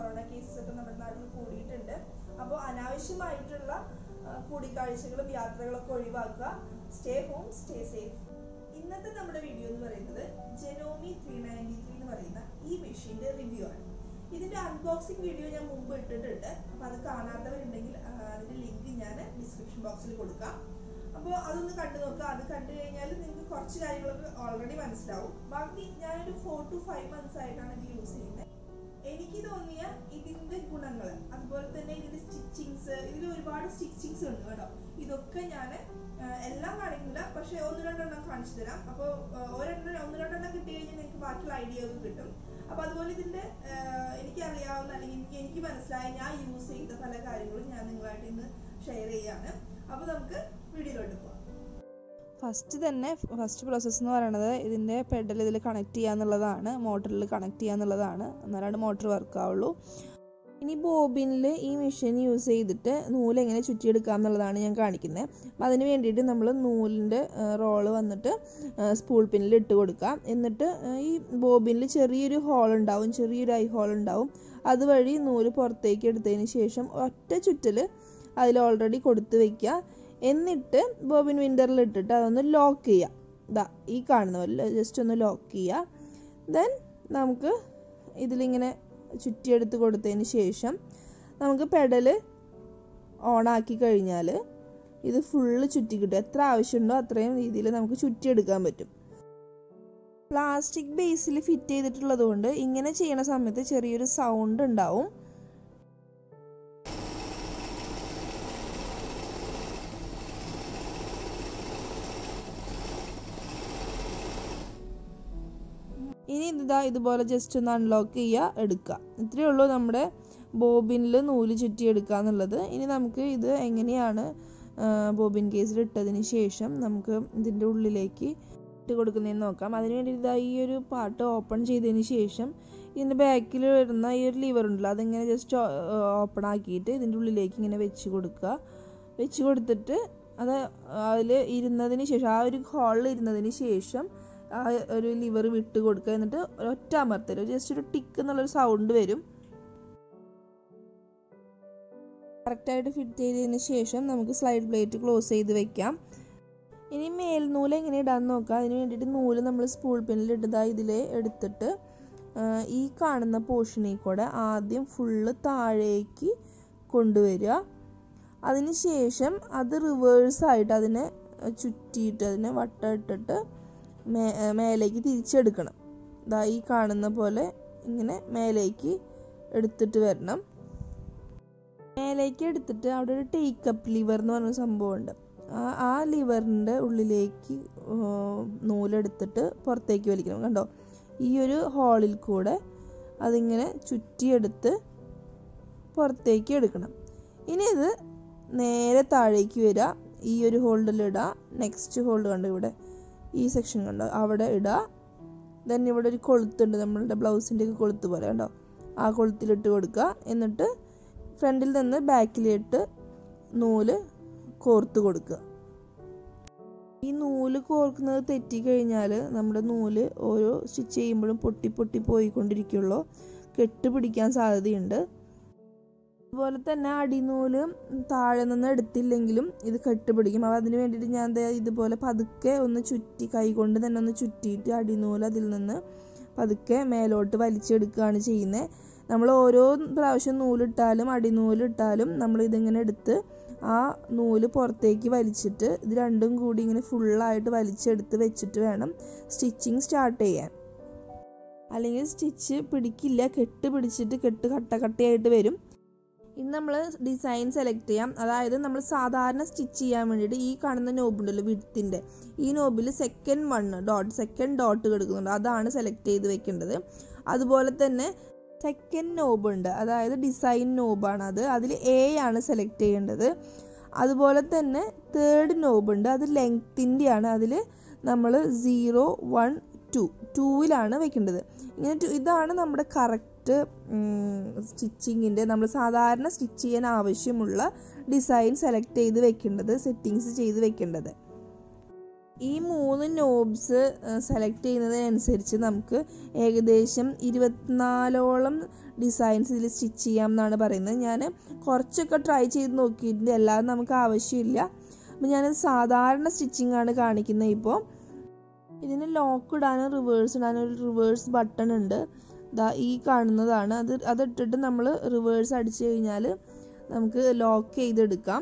corona cases ഒക്കെ നമ്മുടെ നാട്ടിൽ കൂടിയിട്ടുണ്ട് അപ്പോൾ അനാവശ്യമായിട്ടുള്ള ആ, കൂടിക്കാഴ്ചകളും യാത്രകളൊക്കെ ഒഴിവാക്കുക സ്റ്റേ ഹോം സ്റ്റേ സേഫ് ഇന്നത്തെ നമ്മുടെ വീഡിയോ എന്ന് പറയുന്നത് ജെനോമി ത്രീ നയൻറ്റി ത്രീ എന്ന് പറയുന്ന ഈ മെഷീന്റെ റിവ്യൂ ആണ് ഇതിന്റെ അൺബോക്സിംഗ് വീഡിയോ ഞാൻ മുമ്പ് ഇട്ടിട്ടുണ്ട് അപ്പോൾ അത് കാണാത്തവരുണ്ടെങ്കിൽ ആ, അതിന്റെ ലിങ്ക് ഞാൻ ഡിസ്ക്രിപ്ഷൻ ബോക്സിൽ കൊടുക്കാം അപ്പോൾ അതൊന്ന് കണ്ടു നോക്കുക അത് കണ്ടു കഴിഞ്ഞാൽ നിങ്ങൾക്ക് കുറച്ച് കാര്യങ്ങളൊക്കെ ഓൾറെഡി മനസ്സിലാവും ബാക്കി ഞാനൊരു ഫോർ ടു ഫൈവ് മന്ത്സ് ആയിട്ടാണ് ഇത് യൂസ് ചെയ്യുന്നത് എനിക്ക് തോന്നിയ ഇതിന്റെ ഗുണങ്ങൾ അതുപോലെ തന്നെ ഇതിന്റെ സ്റ്റിച്ചിങ്സ് ഇതിൽ ഒരുപാട് സ്റ്റിച്ചിങ്സ് ഉണ്ട് കേട്ടോ ഇതൊക്കെ ഞാൻ എല്ലാം കാണിക്കില്ല പക്ഷെ ഒന്ന് രണ്ടെണ്ണം കാണിച്ചു തരാം അപ്പോൾ ഒരെണ്ണം ഒന്ന് രണ്ടെണ്ണം കിട്ടി കഴിഞ്ഞാൽ നിങ്ങൾക്ക് ബാക്കിയുള്ള ഐഡിയ ഒക്കെ കിട്ടും അപ്പൊ അതുപോലെ ഇതിന്റെ എനിക്ക് അറിയാവുന്ന അല്ലെങ്കിൽ എനിക്ക് എനിക്ക് മനസ്സിലായ ഞാൻ യൂസ് ചെയ്ത പല കാര്യങ്ങളും ഞാൻ നിങ്ങളായിട്ട് ഇന്ന് ഷെയർ ചെയ്യാണ് അപ്പൊ നമുക്ക് വീഡിയോയിലോട്ട് പോവാം ഫസ്റ്റ് തന്നെ ഫസ്റ്റ് പ്രോസസ്സ് എന്ന് പറയുന്നത് ഇതിൻ്റെ പെഡൽ ഇതിൽ കണക്ട് ചെയ്യുക എന്നുള്ളതാണ് മോട്ടറിൽ കണക്ട് ചെയ്യുക എന്നുള്ളതാണ് എന്നാലാണ് മോട്ടർ വർക്ക് ആവുള്ളൂ ഇനി ബോബിനിൽ ഈ മെഷീൻ യൂസ് ചെയ്തിട്ട് നൂല് എങ്ങനെ ചുറ്റിയെടുക്കാം എന്നുള്ളതാണ് ഞാൻ കാണിക്കുന്നത് അപ്പോൾ അതിന് വേണ്ടിയിട്ട് നമ്മൾ നൂലിൻ്റെ റോള് വന്നിട്ട് സ്പൂൾ പിന്നിൽ ഇട്ട് കൊടുക്കാം എന്നിട്ട് ആ, ഈ ബോബിനിൽ ചെറിയൊരു ഹോൾ ഉണ്ടാവും ചെറിയൊരു ഐ ഹോൾ ഉണ്ടാവും അതുവഴി നൂല് പുറത്തേക്ക് എടുത്തതിന് ശേഷം ഒറ്റ ചുറ്റൽ അതിൽ ഓൾറെഡി കൊടുത്ത് വെക്കുക എന്നിട്ട് ബോബിൻ വിൻഡറിൽ ഇട്ടിട്ട് അതൊന്ന് ലോക്ക് ചെയ്യുക ഇതാ ഈ കാണുന്ന പോലെ ജസ്റ്റ് ഒന്ന് ലോക്ക് ചെയ്യുക ദെൻ നമുക്ക് ഇതിലിങ്ങനെ ചുറ്റിയെടുത്ത് കൊടുത്തതിന് ശേഷം നമുക്ക് പെഡൽ ഓണാക്കി കഴിഞ്ഞാൽ ഇത് ഫുള്ള് ചുറ്റി കിട്ടും എത്ര ആവശ്യമുണ്ടോ അത്രയും രീതിയിൽ നമുക്ക് ചുറ്റിയെടുക്കാൻ പറ്റും പ്ലാസ്റ്റിക് ബേസിൽ ഫിറ്റ് ചെയ്തിട്ടുള്ളത് കൊണ്ട് ഇങ്ങനെ ചെയ്യണ സമയത്ത് ചെറിയൊരു സൗണ്ട് ഉണ്ടാവും ഇനി ഇതാ ഇതുപോലെ ജസ്റ്റ് ഒന്ന് അൺലോക്ക് ചെയ്യുക എടുക്കുക ഇത്രയേ ഉള്ളൂ നമ്മുടെ ബോബിനിൽ നൂല് ചുറ്റി എടുക്കുക എന്നുള്ളത് ഇനി നമുക്ക് ഇത് എങ്ങനെയാണ് ആ, ബോബിൻ കേസിൽ ഇട്ടതിന് ശേഷം നമുക്ക് ഇതിൻ്റെ ഉള്ളിലേക്ക് ഇട്ട് കൊടുക്കുന്നതെന്ന് നോക്കാം അതിന് വേണ്ടി ഇതാ ഈ ഒരു പാർട്ട് ഓപ്പൺ ചെയ്തതിന് ശേഷം ഇതിൻ്റെ ബാക്കിൽ വരുന്ന ഈ ഒരു ലിവർ ഉണ്ടല്ലോ അതിങ്ങനെ ജസ്റ്റ് ഓപ്പൺ ആക്കിയിട്ട് ഇതിൻ്റെ ഉള്ളിലേക്ക് ഇങ്ങനെ വെച്ച് കൊടുക്കുക വെച്ച് കൊടുത്തിട്ട് അത് അതിൽ ഇരുന്നതിന് ശേഷം ആ ഒരു ഹോളിൽ ഇരുന്നതിന് ശേഷം ആ ഒരു ലിവർ വിട്ട് കൊടുക്കുക എന്നിട്ട് ഒറ്റ അമർത്തൽ ജസ്റ്റ് ഒരു ടിക്ക് എന്നുള്ളൊരു സൗണ്ട് വരും കറക്റ്റായിട്ട് ഫിറ്റ് ചെയ്തതിന് ശേഷം നമുക്ക് സ്ലൈഡ് പ്ലേറ്റ് ക്ലോസ് ചെയ്ത് വെക്കാം ഇനി മേൽനൂല് എങ്ങനെ ഇടാന്ന് നോക്കാം അതിന് വേണ്ടിയിട്ട് നൂല് നമ്മൾ സ്പൂൾ പിന്നിൽ ഇട്ടതാ ഇതിൽ എടുത്തിട്ട് ആ, ഈ കാണുന്ന പോർഷനിൽ കൂടെ ആദ്യം ഫുള്ള് താഴേക്ക് കൊണ്ടുവരിക അതിന് ശേഷം അത് റിവേഴ്സായിട്ട് അതിനെ ചുറ്റിയിട്ട് അതിനെ വട്ടം ഇട്ടിട്ട് മേ മേലേക്ക് തിരിച്ചെടുക്കണം ദാ ഈ കാണുന്ന പോലെ ഇങ്ങനെ മേലേക്ക് എടുത്തിട്ട് വരണം മേലേക്ക് എടുത്തിട്ട് അവിടെ ഒരു ടേക്കപ്പ് ലിവർ എന്ന് പറഞ്ഞ സംഭവമുണ്ട് ആ ആ ലിവറിൻ്റെ ഉള്ളിലേക്ക് ആ, നൂലെടുത്തിട്ട് പുറത്തേക്ക് വലിക്കണം കണ്ടോ ഈ ഒരു ഹോളിൽ കൂടെ അതിങ്ങനെ ചുറ്റിയെടുത്ത് പുറത്തേക്ക് എടുക്കണം ഇനി ഇത് നേരെ താഴേക്ക് വരിക ഈ ഒരു ഹോൾഡിൽ ഇടുക നെക്സ്റ്റ് ഹോൾഡ് കണ്ടോ ഇവിടെ ഈ സെക്ഷൻ കണ്ടോ അവിടെ ഇടുക ദെൻ ഇവിടെ ഒരു കൊളുത്തുണ്ട് നമ്മളുടെ ബ്ലൗസിൻ്റെ ഒക്കെ കൊളുത്ത് പോലെ കണ്ടോ ആ കൊളുത്തിലിട്ട് കൊടുക്കുക എന്നിട്ട് ഫ്രണ്ടിൽ നിന്ന് ബാക്കിലിട്ട് നൂല് കോർത്ത് കൊടുക്കുക ഈ നൂല് കോർക്കുന്നത് തെറ്റിക്കഴിഞ്ഞാൽ നമ്മുടെ നൂല് ഓരോ സ്റ്റിച്ച് ചെയ്യുമ്പോഴും പൊട്ടി പൊട്ടി പോയിക്കൊണ്ടിരിക്കുള്ളൂ കെട്ട് പിടിക്കാൻ സാധ്യതയുണ്ട് അതുപോലെ തന്നെ അടിനൂല് താഴെ നിന്ന് എടുത്തില്ലെങ്കിലും ഇത് കെട്ടുപിടിക്കും അപ്പോൾ അതിന് വേണ്ടിയിട്ട് ഞാൻ ദേ ഇതുപോലെ പതുക്കെ ഒന്ന് ചുറ്റി കൈകൊണ്ട് തന്നെ ഒന്ന് ചുറ്റിയിട്ട് അടിനൂല് അതിൽ നിന്ന് പതുക്കെ മേലോട്ട് വലിച്ചെടുക്കുകയാണ് ചെയ്യുന്നത് നമ്മൾ ഓരോ പ്രാവശ്യം നൂലിട്ടാലും അടിനൂലിട്ടാലും നമ്മൾ ഇതിങ്ങനെ എടുത്ത് ആ നൂല് പുറത്തേക്ക് വലിച്ചിട്ട് ഇത് രണ്ടും കൂടി ഇങ്ങനെ ഫുള്ളായിട്ട് വലിച്ചെടുത്ത് വെച്ചിട്ട് വേണം സ്റ്റിച്ചിങ് സ്റ്റാർട്ട് ചെയ്യാൻ അല്ലെങ്കിൽ സ്റ്റിച്ച് പിടിക്കില്ല കെട്ട് പിടിച്ചിട്ട് കെട്ട് കട്ട കട്ടയായിട്ട് വരും ഇനി നമ്മൾ ഡിസൈൻ സെലക്ട് ചെയ്യാം അതായത് നമ്മൾ സാധാരണ സ്റ്റിച്ച് ചെയ്യാൻ വേണ്ടിയിട്ട് ഈ കാണുന്ന നോബ് ഉണ്ടല്ലോ വിഡ്ത്തിൻ്റെ ഈ നോബിൽ second one dot second dot കിടക്കുന്നുണ്ട് അതാണ് സെലക്ട് ചെയ്ത് വെക്കേണ്ടത് അതുപോലെ തന്നെ സെക്കൻഡ് നോബ് ഉണ്ട് അതായത് ഡിസൈൻ നോബാണ് അത് അതിൽ എ ആണ് സെലക്ട് ചെയ്യേണ്ടത് അതുപോലെ തന്നെ തേർഡ് നോബ് ഉണ്ട് അത് ലെങ്ത്തിൻ്റെയാണ് അതിൽ നമ്മൾ സീറോ വൺ ടു ടൂവിലാണ് വെക്കേണ്ടത് ഇങ്ങനെ ടു- ഇതാണ് നമ്മുടെ കറക്റ്റ് സ്റ്റിച്ചിങ്ങിൻ്റെ നമ്മൾ സാധാരണ സ്റ്റിച്ച് ചെയ്യാൻ ആവശ്യമുള്ള ഡിസൈൻ സെലക്ട് ചെയ്ത് വെക്കേണ്ടത് സെറ്റിങ്സ് ചെയ്ത് വെക്കേണ്ടത് ഈ മൂന്ന് നോബ്സ് സെലക്ട് ചെയ്യുന്നതിനനുസരിച്ച് നമുക്ക് ഏകദേശം ഇരുപത്തിനാലോളം ഡിസൈൻസ് ഇതിൽ സ്റ്റിച്ച് ചെയ്യാം എന്നാണ് പറയുന്നത് ഞാൻ കുറച്ചൊക്കെ ട്രൈ ചെയ്ത് നോക്കിയിട്ടുണ്ട് അല്ലാതെ നമുക്ക് ആവശ്യമില്ല അപ്പോൾ ഞാൻ സാധാരണ സ്റ്റിച്ചിങ് ആണ് കാണിക്കുന്നത് ഇപ്പോൾ ഇതിന് ലോക്ക് ഇടാനും റിവേഴ്സ് ഇടാനും ഒരു റിവേഴ്സ് ബട്ടൺ ഉണ്ട് ദാ ഈ കാണുന്നതാണ് അത് അതിട്ടിട്ട് നമ്മൾ റിവേഴ്സ് അടിച്ചു കഴിഞ്ഞാൽ നമുക്ക് ലോക്ക് ചെയ്തെടുക്കാം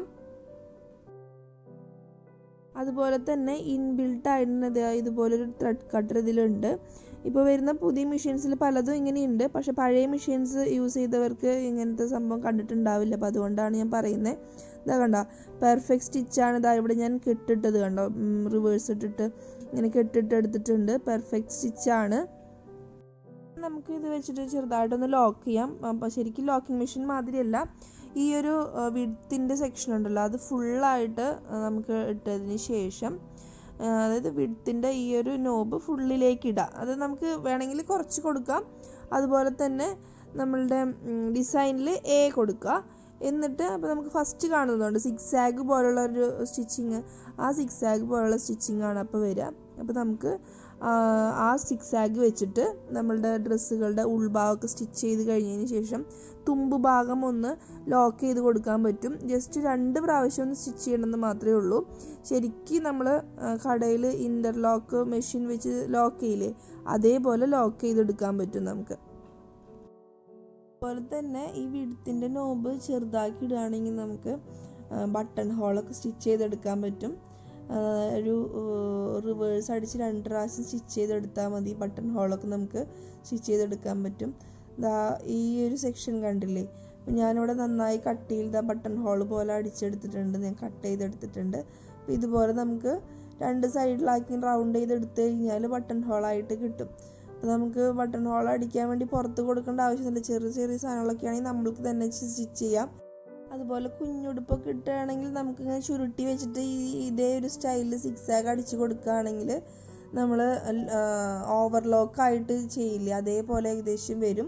അതുപോലെ തന്നെ ഇൻബിൽട്ട് ആയിട്ട് ഇതുപോലൊരു ത്രെഡ് കട്ടർ ഇതിലുണ്ട് ഇപ്പോൾ വരുന്ന പുതിയ മെഷീൻസിൽ പലതും ഇങ്ങനെയുണ്ട് പക്ഷെ പഴയ മെഷീൻസ് യൂസ് ചെയ്തവർക്ക് ഇങ്ങനത്തെ സംഭവം കണ്ടിട്ടുണ്ടാവില്ല അപ്പോൾ അതുകൊണ്ടാണ് ഞാൻ പറയുന്നത് ഇതാ കണ്ടോ പെർഫെക്റ്റ് സ്റ്റിച്ചാണ് ഇതാ ഇവിടെ ഞാൻ കെട്ടിട്ടത് കണ്ടോ റിവേഴ്സ് ഇട്ടിട്ട് ഇങ്ങനെ കെട്ടിട്ട് എടുത്തിട്ടുണ്ട് പെർഫെക്റ്റ് സ്റ്റിച്ചാണ് നമുക്ക് ഇത് വെച്ചിട്ട് ചെറുതായിട്ടൊന്ന് ലോക്ക് ചെയ്യാം അപ്പോൾ ശരിക്കും ലോക്കിംഗ് മെഷീൻ മാതിരിയല്ല ഈ ഒരു വിഡ്ത്തിൻ്റെ സെക്ഷൻ ഉണ്ടല്ലോ അത് ഫുള്ളായിട്ട് നമുക്ക് ഇട്ടതിന് ശേഷം അതായത് വിഡ്ത്തിൻ്റെ ഈ ഒരു നോബ് ഫുള്ളിലേക്ക് ഇടാം അത് നമുക്ക് വേണമെങ്കിൽ കുറച്ച് കൊടുക്കാം അതുപോലെ തന്നെ നമ്മളുടെ ഡിസൈനിൽ എ കൊടുക്കുക എന്നിട്ട് അപ്പോൾ നമുക്ക് ഫസ്റ്റ് കാണുന്നുണ്ട് സിക്സ് ആഗ് പോലുള്ള ഒരു സ്റ്റിച്ചിങ് ആ സിക്സ് ആഗ് പോലുള്ള സ്റ്റിച്ചിങ് ആണ് അപ്പോൾ വരിക അപ്പോൾ നമുക്ക് ആ സിക്സ് ആഗ് വെച്ചിട്ട് നമ്മളുടെ ഡ്രസ്സുകളുടെ ഉൾഭാഗമൊക്കെ സ്റ്റിച്ച് ചെയ്ത് കഴിഞ്ഞതിന് ശേഷം തുമ്പ് ഭാഗം ഒന്ന് ലോക്ക് ചെയ്ത് കൊടുക്കാൻ പറ്റും ജസ്റ്റ് രണ്ട് പ്രാവശ്യം ഒന്ന് സ്റ്റിച്ച് ചെയ്യണമെന്ന് മാത്രമേ ഉള്ളൂ ശരിക്കും നമ്മൾ കടയിൽ ഇൻ്റർലോക്ക് മെഷീൻ വെച്ച് ലോക്ക് ചെയ്യില്ലേ അതേപോലെ ലോക്ക് ചെയ്തെടുക്കാൻ പറ്റും നമുക്ക് അതുപോലെ തന്നെ ഈ വിടുത്തിൻ്റെ നോബ് ചെറുതാക്കി ഇടുകയാണെങ്കിൽ നമുക്ക് ബട്ടൺ ഹോളൊക്കെ സ്റ്റിച്ച് ചെയ്തെടുക്കാൻ പറ്റും ഒരു റിവേഴ്സ് അടിച്ച് രണ്ട് പ്രാവശ്യം സ്റ്റിച്ച് ചെയ്തെടുത്താൽ മതി ബട്ടൺ ഹോളൊക്കെ നമുക്ക് സ്റ്റിച്ച് ചെയ്തെടുക്കാൻ പറ്റും ദാ ഈ ഒരു സെക്ഷൻ കണ്ടില്ലേ അപ്പം ഞാനിവിടെ നന്നായി കട്ടിയിൽ ദാ ബട്ടൺ ഹോൾ പോലെ അടിച്ചെടുത്തിട്ടുണ്ട് ഞാൻ കട്ട് ചെയ്തെടുത്തിട്ടുണ്ട് അപ്പോൾ ഇതുപോലെ നമുക്ക് രണ്ട് സൈഡിലാക്കി റൗണ്ട് ചെയ്തെടുത്ത് കഴിഞ്ഞാൽ ബട്ടൺ ഹോളായിട്ട് കിട്ടും അപ്പോൾ നമുക്ക് ബട്ടൺ ഹോൾ അടിക്കാൻ വേണ്ടി പുറത്ത് കൊടുക്കേണ്ട ആവശ്യമില്ല ചെറിയ ചെറിയ സാധനങ്ങളൊക്കെ ആണെങ്കിൽ നമ്മൾക്ക് തന്നെ സ്റ്റിച്ച് ചെയ്യാം അതുപോലെ കുഞ്ഞുടുപ്പൊക്കെ ഇട്ടുകയാണെങ്കിൽ നമുക്ക് ഇങ്ങനെ ചുരുട്ടി വെച്ചിട്ട് ഈ ഇതേ ഒരു സ്റ്റൈലിൽ സിക്സ് ആഗ് അടിച്ച് കൊടുക്കുകയാണെങ്കിൽ നമ്മൾ ഓവർലോക്ക് ആയിട്ട് ചെയ്യില്ല അതേപോലെ ഏകദേശം വരും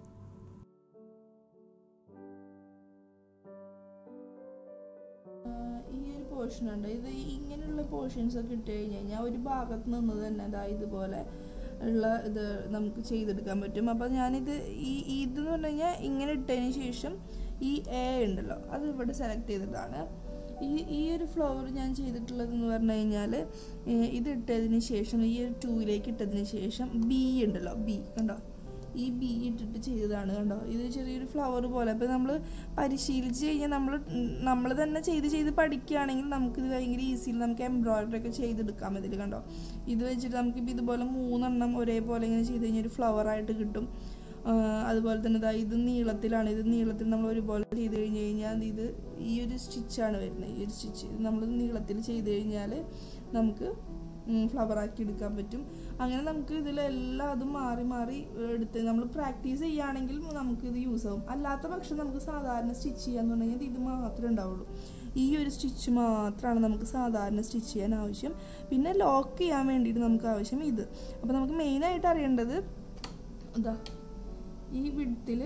ഈ ഒരു പോർഷൻ ഉണ്ട് ഇത് ഇങ്ങനെയുള്ള പോർഷൻസ് ഒക്കെ ഇട്ട് കഴിഞ്ഞ് കഴിഞ്ഞാൽ ഒരു ഭാഗത്ത് നിന്ന് തന്നെ അതാ ഇതുപോലെ ഉള്ള ഇത് നമുക്ക് ചെയ്തെടുക്കാൻ പറ്റും അപ്പോൾ ഞാനിത് ഈ ഇതെന്ന് പറഞ്ഞു കഴിഞ്ഞാൽ ഇങ്ങനെ ഇട്ടതിന് ശേഷം ഈ എ ഉണ്ടല്ലോ അത് ഇവിടെ സെലക്ട് ചെയ്തിട്ടാണ് ഈ ഈ ഒരു ഫ്ലവർ ഞാൻ ചെയ്തിട്ടുള്ളത് എന്ന് പറഞ്ഞു കഴിഞ്ഞാൽ ഇത് ഇട്ടതിന് ശേഷം ഈ ഒരു ടൂയിലേക്ക് ഇട്ടതിന് ശേഷം ബി ഉണ്ടല്ലോ ബി കണ്ടോ ഈ ബി ഇട്ടിട്ട് ചെയ്തതാണ് കണ്ടോ ഇത് ചെറിയൊരു ഫ്ലവർ പോലെ അപ്പോൾ നമ്മൾ പരിശീലിച്ച് കഴിഞ്ഞാൽ നമ്മൾ നമ്മൾ തന്നെ ചെയ്ത് ചെയ്ത് പഠിക്കുകയാണെങ്കിൽ നമുക്കിത് ഭയങ്കര ഈസിയിൽ നമുക്ക് എംബ്രോയിഡറി ഒക്കെ ചെയ്തെടുക്കാം ഇതിൽ കണ്ടോ ഇത് വെച്ചിട്ട് നമുക്കിപ്പോൾ ഇതുപോലെ മൂന്നെണ്ണം ഒരേപോലെ ഇങ്ങനെ ചെയ്ത് കഴിഞ്ഞാൽ ഒരു ഫ്ലവർ ആയിട്ട് കിട്ടും അതുപോലെ തന്നെ ഇതാ ഇത് നീളത്തിലാണ് ഇത് നീളത്തിൽ നമ്മൾ ഒരുപോലെ ചെയ്ത് കഴിഞ്ഞ് കഴിഞ്ഞാൽ ഇത് ഈ ഒരു സ്റ്റിച്ചാണ് വരുന്നത് ഈ ഒരു സ്റ്റിച്ച് ഇത് നമ്മൾ നീളത്തിൽ ചെയ്ത് കഴിഞ്ഞാൽ നമുക്ക് ഫ്ലവർ ആക്കി എടുക്കാൻ പറ്റും അങ്ങനെ നമുക്ക് ഇതിലെല്ലാം അതും മാറി മാറി എടുത്ത് നമ്മൾ പ്രാക്ടീസ് ചെയ്യുകയാണെങ്കിൽ നമുക്ക് ഇത് യൂസ് ആവും അല്ലാത്ത പക്ഷം നമുക്ക് സാധാരണ സ്റ്റിച്ച് ചെയ്യാന്ന് പറഞ്ഞു കഴിഞ്ഞാൽ ഇത് മാത്രമേ ഉണ്ടാവുള്ളൂ ഈ ഒരു സ്റ്റിച്ച് മാത്രമാണ് നമുക്ക് സാധാരണ സ്റ്റിച്ച് ചെയ്യാൻ ആവശ്യം പിന്നെ ലോക്ക് ചെയ്യാൻ വേണ്ടിയിട്ട് നമുക്ക് ആവശ്യം ഇത് അപ്പോൾ നമുക്ക് മെയിനായിട്ട് അറിയേണ്ടത് ഇതാ ഈ വിഡ്ത്തിൽ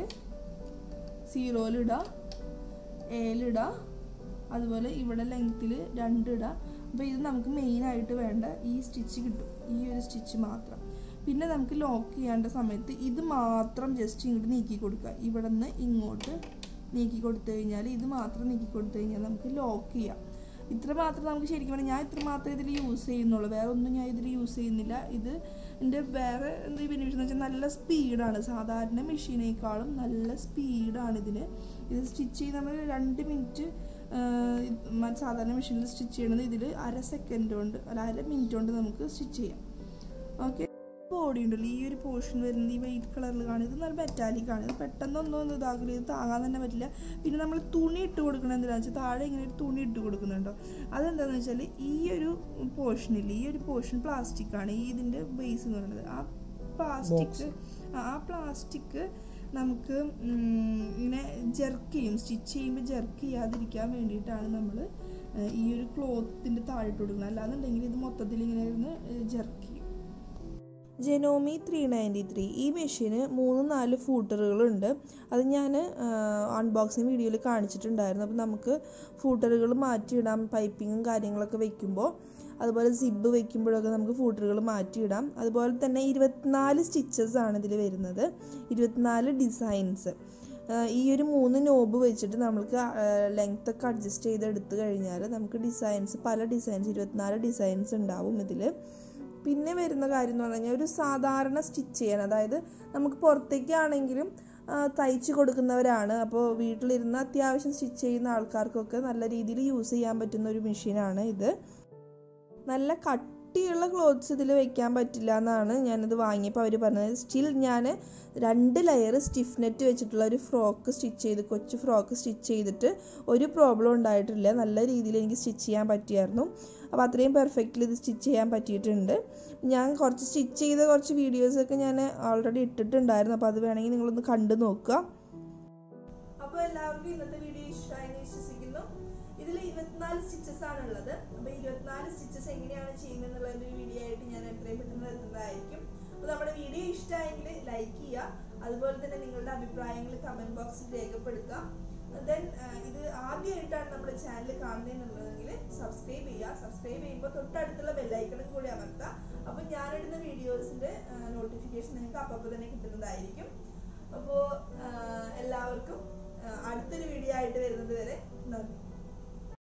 സീറോയിലിടുക എയിലിടുക അതുപോലെ ഇവിടെ ലെങ്ത്തിൽ രണ്ടിടുക അപ്പോൾ ഇത് നമുക്ക് മെയിനായിട്ട് വേണ്ട ഈ സ്റ്റിച്ച് കിട്ടും ഈ ഒരു സ്റ്റിച്ച് മാത്രം പിന്നെ നമുക്ക് ലോക്ക് ചെയ്യേണ്ട സമയത്ത് ഇത് മാത്രം ജസ്റ്റ് ഇങ്ങോട്ട് നീക്കി കൊടുക്കുക ഇവിടെ നിന്ന് ഇങ്ങോട്ട് നീക്കി കൊടുത്തു കഴിഞ്ഞാൽ ഇത് മാത്രം നീക്കി കൊടുത്തു കഴിഞ്ഞാൽ നമുക്ക് ലോക്ക് ചെയ്യാം ഇത്ര മാത്രം നമുക്ക് ശരിക്കും പറഞ്ഞാൽ ഞാൻ ഇത്ര മാത്രമേ ഇതിൽ യൂസ് ചെയ്യുന്നുള്ളൂ വേറെ ഒന്നും ഞാൻ ഇതിൽ യൂസ് ചെയ്യുന്നില്ല ഇത് എൻ്റെ വേറെ എന്താ ബെനിഫിറ്റ് എന്ന് വെച്ചാൽ നല്ല സ്പീഡാണ് സാധാരണ മെഷീനേക്കാളും നല്ല സ്പീഡാണ് ഇതിന് ഇത് സ്റ്റിച്ച് ചെയ്ത് നമ്മൾ രണ്ട് മിനിറ്റ് സാധാരണ മെഷീനിൽ സ്റ്റിച്ച് ചെയ്യണത് ഇതിൽ അര സെക്കൻഡ് കൊണ്ട് അല്ല അര മിനിറ്റ് കൊണ്ട് നമുക്ക് സ്റ്റിച്ച് ചെയ്യാം ഓക്കെ ബോഡി ഉണ്ടല്ലോ ഈ ഒരു പോർഷൻ വരുന്നത് ഈ വൈറ്റ് കളറിൽ കാണുന്നത് ഇത് നല്ല മെറ്റാലിക് ആണ് ഇത് പെട്ടെന്നൊന്നും ഒന്നും ഇതാക്കില്ല ഇത് താങ്ങാൻ തന്നെ പറ്റില്ല പിന്നെ നമ്മൾ തുണി ഇട്ട് കൊടുക്കണം എന്തിനാണെന്ന് വെച്ചാൽ താഴെ ഇങ്ങനെ ഒരു തുണി ഇട്ട് കൊടുക്കുന്നുണ്ടോ അതെന്താണെന്ന് വെച്ചാൽ ഈ ഒരു പോർഷനിൽ ഈ ഒരു പോർഷൻ പ്ലാസ്റ്റിക് ആണ് ഈ ഇതിൻ്റെ ബേസ് എന്ന് പറയുന്നത് ആ പ്ലാസ്റ്റിക് ആ പ്ലാസ്റ്റിക് നമുക്ക് ഇങ്ങനെ ജെർക്ക് ചെയ്യും സ്റ്റിച്ച് ചെയ്യുമ്പോൾ ജെർക്ക് ചെയ്യാതിരിക്കാൻ വേണ്ടിയിട്ടാണ് നമ്മൾ ഈ ഒരു ക്ലോത്തിൻ്റെ താഴിട്ട് കൊടുക്കുന്നത് അല്ലാന്നുണ്ടെങ്കിൽ ഇത് മൊത്തത്തിൽ ഇങ്ങനെ ഇരുന്ന് ജെർക്ക് ചെയ്യും ജെനോമി ത്രീ നയൻറ്റി ത്രീ ഈ മെഷീന് മൂന്ന് നാല് ഫൂട്ടറുകളുണ്ട് അത് ഞാൻ അൺബോക്സിങ് വീഡിയോയിൽ കാണിച്ചിട്ടുണ്ടായിരുന്നു അപ്പോൾ നമുക്ക് ഫൂട്ടറുകൾ മാറ്റിയിടാം പൈപ്പിങ്ങും കാര്യങ്ങളൊക്കെ വെക്കുമ്പോൾ അതുപോലെ സിബ് വെക്കുമ്പോഴൊക്കെ നമുക്ക് ഫൂട്ടറുകൾ മാറ്റിയിടാം അതുപോലെ തന്നെ ഇരുപത്തിനാല് സ്റ്റിച്ചസ് ആണ് ഇതിൽ വരുന്നത് ഇരുപത്തിനാല് ഡിസൈൻസ് ഈ ഒരു മൂന്ന് നോബ് വെച്ചിട്ട് നമുക്ക് ലെങ്ത് ഒക്കെ അഡ്ജസ്റ്റ് ചെയ്ത് എടുത്തു കഴിഞ്ഞാൽ നമുക്ക് ഡിസൈൻസ് പല ഡിസൈൻസ് ഇരുപത്തിനാല് ഡിസൈൻസ് ഉണ്ടാവും ഇതിൽ പിന്നെ വരുന്ന കാര്യം എന്ന് പറഞ്ഞു കഴിഞ്ഞാൽ ഒരു സാധാരണ സ്റ്റിച്ച് ചെയ്യാൻ അതായത് നമുക്ക് പുറത്തേക്കാണെങ്കിലും ആ, തയ്ച്ച് കൊടുക്കുന്നവരാണ് അപ്പോൾ വീട്ടിലിരുന്ന് അത്യാവശ്യം സ്റ്റിച്ച് ചെയ്യുന്ന ആൾക്കാർക്കൊക്കെ നല്ല രീതിയിൽ യൂസ് ചെയ്യാൻ പറ്റുന്ന ഒരു മെഷീനാണ് ഇത് നല്ല കട്ടിയുള്ള ക്ലോത്ത്സ് ഇതിൽ വെക്കാൻ പറ്റില്ല എന്നാണ് ഞാനിത് വാങ്ങിയപ്പോൾ അവർ പറഞ്ഞത് സ്റ്റിൽ ഞാൻ രണ്ട് ലെയർ സ്റ്റിഫ് നെറ്റ് വെച്ചിട്ടുള്ള ഒരു ഫ്രോക്ക് സ്റ്റിച്ച് ചെയ്ത് കൊച്ചു ഫ്രോക്ക് സ്റ്റിച്ച് ചെയ്തിട്ട് ഒരു പ്രോബ്ലം ഉണ്ടായിട്ടില്ല നല്ല രീതിയിൽ എനിക്ക് സ്റ്റിച്ച് ചെയ്യാൻ പറ്റിയായിരുന്നു അപ്പോൾ അത്രയും പെർഫെക്റ്റ്ലി ഇത് സ്റ്റിച്ച് ചെയ്യാൻ പറ്റിയിട്ടുണ്ട് ഞാൻ കുറച്ച് സ്റ്റിച്ച് ചെയ്ത കുറച്ച് വീഡിയോസൊക്കെ ഞാൻ ഓൾറെഡി ഇട്ടിട്ടുണ്ടായിരുന്നു അപ്പോൾ അത് വേണമെങ്കിൽ നിങ്ങളൊന്ന് കണ്ടു നോക്കുക അപ്പൊ എല്ലാവർക്കും ഇന്നത്തെ വീഡിയോ ഇഷ്ടമായി എന്ന് വിശ്വസിക്കുന്നു ഇതിൽ ഇരുപത്തിനാല് സ്റ്റിച്ചസ് ആണ് ഉള്ളത് അപ്പൊ ഇരുപത്തിനാല് സ്റ്റിച്ചസ് എങ്ങനെയാണ് ചെയ്യുന്നത് എന്നുള്ളതിന്റെ ഒരു വീഡിയോ ആയിട്ട് ഞാൻ എത്രയും പെട്ടെന്ന് എത്തുന്നതായിരിക്കും അപ്പൊ നമ്മുടെ വീഡിയോ ഇഷ്ടമായെങ്കിൽ ലൈക്ക് ചെയ്യുക അതുപോലെ തന്നെ നിങ്ങളുടെ അഭിപ്രായങ്ങൾ കമന്റ് ബോക്സിൽ രേഖപ്പെടുത്തുക ദെൻ ഇത് ആദ്യമായിട്ടാണ് നമ്മുടെ ചാനൽ കാണുന്നതെന്നുള്ളതെങ്കിൽ സബ്സ്ക്രൈബ് ചെയ്യുക സബ്സ്ക്രൈബ് ചെയ്യുമ്പോൾ തൊട്ടടുത്തുള്ള ബെല്ലൈക്കണും കൂടി അമർത്തുക അപ്പോൾ ഞാനിടുന്ന വീഡിയോസിന്റെ നോട്ടിഫിക്കേഷൻ നിങ്ങൾക്ക് അപ്പോൾ തന്നെ കിട്ടുന്നതായിരിക്കും അപ്പോൾ എല്ലാവർക്കും ആ, അടുത്തൊരു വീഡിയോ ആയിട്ട് വരുന്നത് വരെ നന്ദി